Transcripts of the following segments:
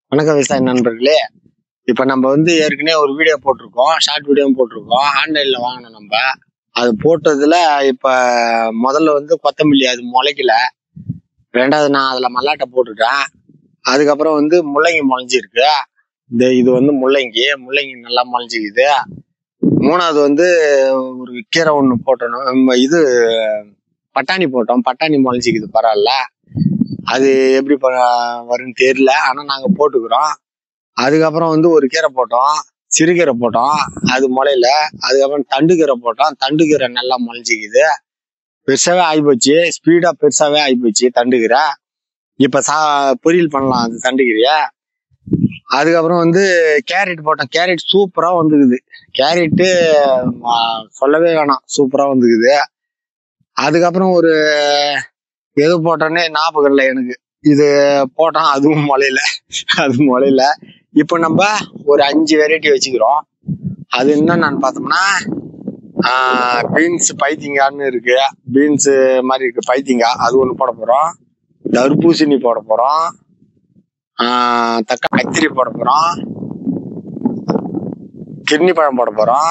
வணக்கம் விவசாய நண்பர்களே இப்ப நம்ம வந்து ஏற்கனவே ஒரு வீடியோ போட்டிருக்கோம் ஷார்ட் வீடியோவும் போட்டிருக்கோம் ஆன்லைன்ல வாங்கினோம் நம்ம அது போட்டதுல இப்ப முதல்ல வந்து கொத்தமல்லி அது முளைக்கல ரெண்டாவது நான் அதுல மல்லாட்டை போட்டுட்டேன் அதுக்கப்புறம் வந்து முள்ளங்கி முளைஞ்சிருக்கு இந்த இது வந்து முள்ளங்கி முள்ளங்கி நல்லா முளைஞ்சிக்குது மூணாவது வந்து ஒரு கீரை ஒன்று போட்டணும் நம்ம இது பட்டாணி போட்டோம் பட்டாணி முளைஞ்சிக்குது பரவாயில்ல அது எப்படி ப- வரும்னு தெரியல ஆனா நாங்க போட்டுக்கிறோம் அதுக்கப்புறம் வந்து ஒரு கீரை போட்டோம் சிறுகீரை போட்டோம் அது முளையில அதுக்கப்புறம் தண்டுக்கீரை போட்டோம் தண்டுக்கீரை நல்லா முளைச்சிக்குது பெருசாவே ஆகிப்போச்சு ஸ்பீடா பெருசாவே ஆகிப்போச்சு தண்டுக்கீரை இப்ப சா பொரியல் பண்ணலாம் அது தண்டுக்கீரைய அதுக்கப்புறம் வந்து கேரட் போட்டோம் கேரட் சூப்பரா வந்துக்குது கேரட்டு சொல்லவே வேணாம் சூப்பரா வந்துக்குது அதுக்கப்புறம் ஒரு எது போட்டோன்னே ஞாபகம் இல்லை எனக்கு இது போட்டோம் அதுவும் முளையில அது முளையில இப்போ நம்ம ஒரு அஞ்சு வெரைட்டி வச்சுக்கிறோம் அது என்னன்னு பார்த்தோம்னா பீன்ஸ் பைத்திங்கான்னு இருக்கு பீன்ஸ் மாதிரி இருக்கு பைத்திங்காய் அது ஒன்று போட போறோம் தர்பூசணி போட போறோம் ஆஹ் தக்காளி கத்திரி போட போறோம் கிர்னி பழம் போட போறோம்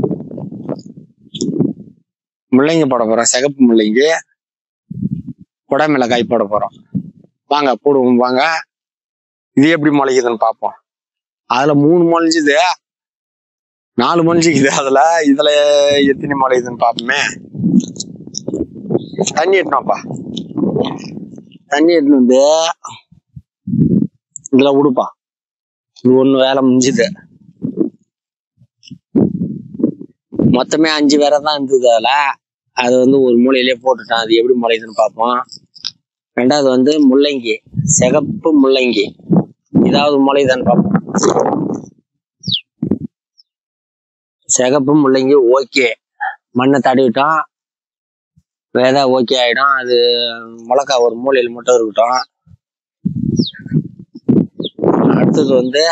முள்ளங்கி போட போறோம் சிகப்பு முள்ளங்கி குடை மிளகாய் போட போறோம் வாங்க போடுவோம் வாங்க இது எப்படி முளைக்குதுன்னு பார்ப்போம் அதுல மூணு முளைஞ்சுது நாலு முளைஞ்சிக்குது அதுல இதுல எத்தனை முளைக்குதுன்னு பார்ப்போமே தண்ணி எட்டணும்ப்பா தண்ணி எட்டுன்னு வந்து இதுல விடுப்பா இது ஒண்ணு வேலை முடிஞ்சுது மொத்தமே அஞ்சு வேற தான் இருந்தது அதுல அது வந்து ஒரு மூலையிலே போட்டுட்டான் அது எப்படி முளைக்குதுன்னு பார்ப்போம் ரெண்டாவது வந்து முள்ளங்கி சிகப்பு முள்ளங்கி இதாவது முளையுதான்னு பார்ப்போம் சிகப்பு முள்ளங்கி ஓகே மண்ணை தடவிட்டோம் விதை ஓகே ஆயிடும் அது மிளகா ஒரு மூலையில் மட்டும் இருக்கட்டும் அடுத்தது வந்து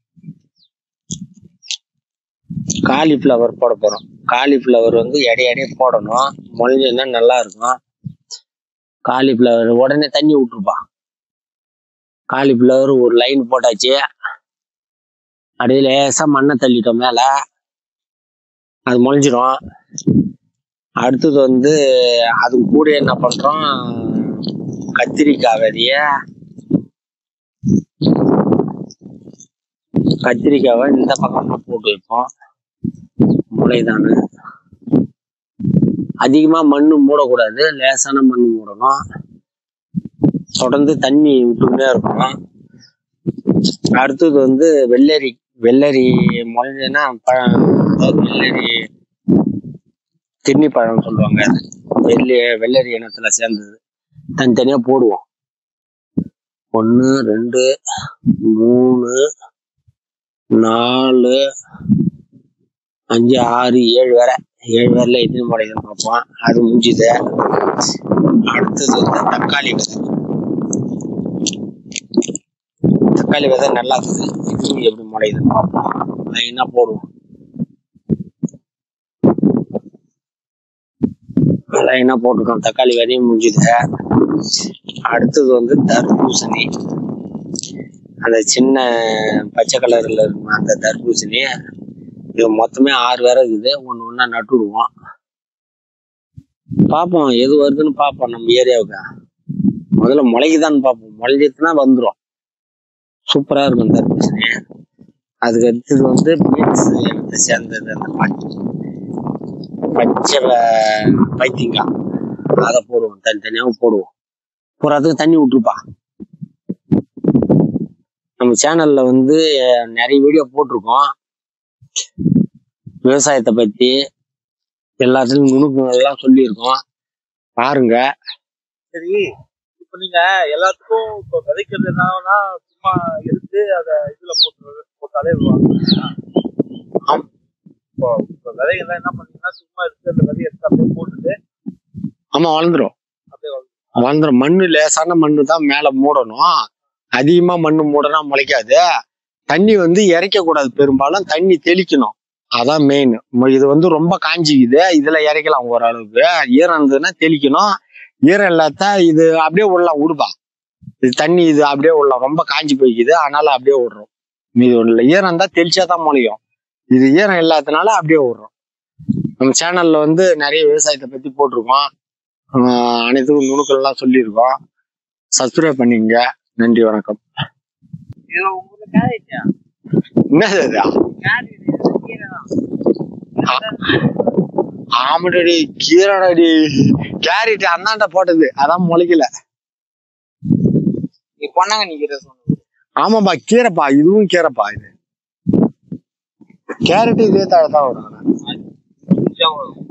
காலிஃப்ளவர் போட போறோம் காலிஃப்ளவர் வந்து இடையடைய போடணும் முளைஞ்சுன்னா நல்லா இருக்கும் காலிஃப்ளவர் உடனே தண்ணி விட்டுருப்பா காலிஃப்ளவர் ஒரு லைன் போட்டாச்சு அப்படியே லேசா மண்ணை தள்ளிட்டோம் மேல அது முளைஞ்சிரும் அடுத்தது வந்து அது கூட என்ன பண்றோம் கத்திரிக்காய் விதைய கத்திரிக்காவை இந்த பக்கமா போட்டு வைப்போம் முளைதானு அதிகமா மண்ணு மூடக்கூடாது லேசான மண்ணு மூடணும் தொடர்ந்து தண்ணி விட்டுக்கிட்டே இருக்கணும் அடுத்தது வந்து வெள்ளரி வெள்ளரி முளைஞ்சதுன்னா பழம் அதாவது வெள்ளரி தின்னி பழம் சொல்லுவாங்க அது வெள்ளி வெள்ளரி இனத்துல சேர்ந்தது தனித்தனியா போடுவோம் ஒன்று ரெண்டு மூணு நாலு அஞ்சு ஆறு ஏழு வரை ஏழு வரையில எத்தனை முளைக்குதுன்னு பார்ப்போம் அது முடிஞ்சுது அடுத்தது வந்து தக்காளி விதை தக்காளி விதை நல்லா இருக்குது இது எப்படி முளையுதுன்னு பார்ப்போம் லைனா போடுவோம் லைனா போட்டுட்டோம் தக்காளி விதையும் முடிஞ்சுது அடுத்தது வந்து தர்பூசணி அந்த சின்ன பச்சை கலர்ல இருக்கும் அந்த தர்பூசணி இது மொத்தமே ஆறு வேற இருக்குது ஒன்று ஒன்றா நட்டுடுவோம் பார்ப்போம் எது வருதுன்னு பார்ப்போம் நம்ம ஏரியாவுக்கு முதல்ல முளைக்குதான்னு பார்ப்போம் முளைஞ்சிட்டுனா வந்துடும் சூப்பரா இருக்கும் தர்பூசணி அதுக்கு அடுத்தது வந்து பீன்ஸ் எனக்கு சேர்ந்தது அந்த பச்சை பச்சை வ- பைத்தியங்காய் அதை போடுவோம் தனித்தனியாகவும் போடுவோம் போறதுக்கு தண்ணி விட்டுருப்பா நம்ம சேனல்ல வந்து அஹ், நிறைய வீடியோ போட்டிருக்கோம் விவசாயத்தை பத்தி எல்லாத்துலயும் நுணுக்கங்கள்லாம் சொல்லியிருக்கோம் பாருங்க சரி இப்ப நீங்க எல்லாத்துக்கும் இப்ப விதைக்கிறது என்னன்னா சும்மா எடுத்து அத இதுல போட்டு போட்டாலே வருவாங்க ஆம். இப்போ இப்ப விதைகள்லாம் என்ன பண்ணீங்கன்னா சும்மா எடுத்து அந்த விதையை எடுத்து அப்படியே போட்டுட்டு ஆமா வளர்ந்துரும் அப்படியே வளர்ந்து- வளர்ந்துரும் மண்ணு லேசான மண்ணு தான் மேல மூடணும் அதிகமா மண்ணு மூடனா முளைக்காது தண்ணி வந்து இறைக்க கூடாது பெரும்பாலும் தண்ணி தெளிக்கணும் அதான் மெயின் இது வந்து ரொம்ப காஞ்சிக்குது இதுல இறைக்கலாம் ஓரளவுக்கு ஈரம் இருந்ததுன்னா தெளிக்கணும் ஈரம் இல்லாத இது அப்படியே விடலாம் விடுப்பா இது தண்ணி இது அப்படியே விடலாம் ரொம்ப காஞ்சி போய்க்குது அதனால அப்படியே விடுறோம் மீதி ஒன்றும் ஈரம் இருந்தா தெளிச்சா தான் முளைக்கும் இது ஈரம் இல்லாததுனால அப்படியே விடுறோம் நம்ம சேனல்ல வந்து நிறைய விவசாயத்தை பத்தி போட்டிருக்கோம் ஆஹ் அனைத்துக்கும் நுணுக்கள்லாம் சொல்லியிருக்கோம் சப்ஸ்கிரைப் பண்ணிக்கங்க நன்றி வணக்கம் இது உங்க ஊர்ல கேரட்டா என்னது அது கேரட் கீரை தான் ஆமாடி கீரடடி கேரட் அந்தாண்ட போட்டது அதான் முளைக்கல நீ பொண்ணாங்க நீ கீரை சொன்னது ஆமாப்பா கீரைப்பா இதுவும் கீரைப்பா இது கேரட் இதே தாழ தான் வரும் ஆனா. கொஞ்சம் வரும்.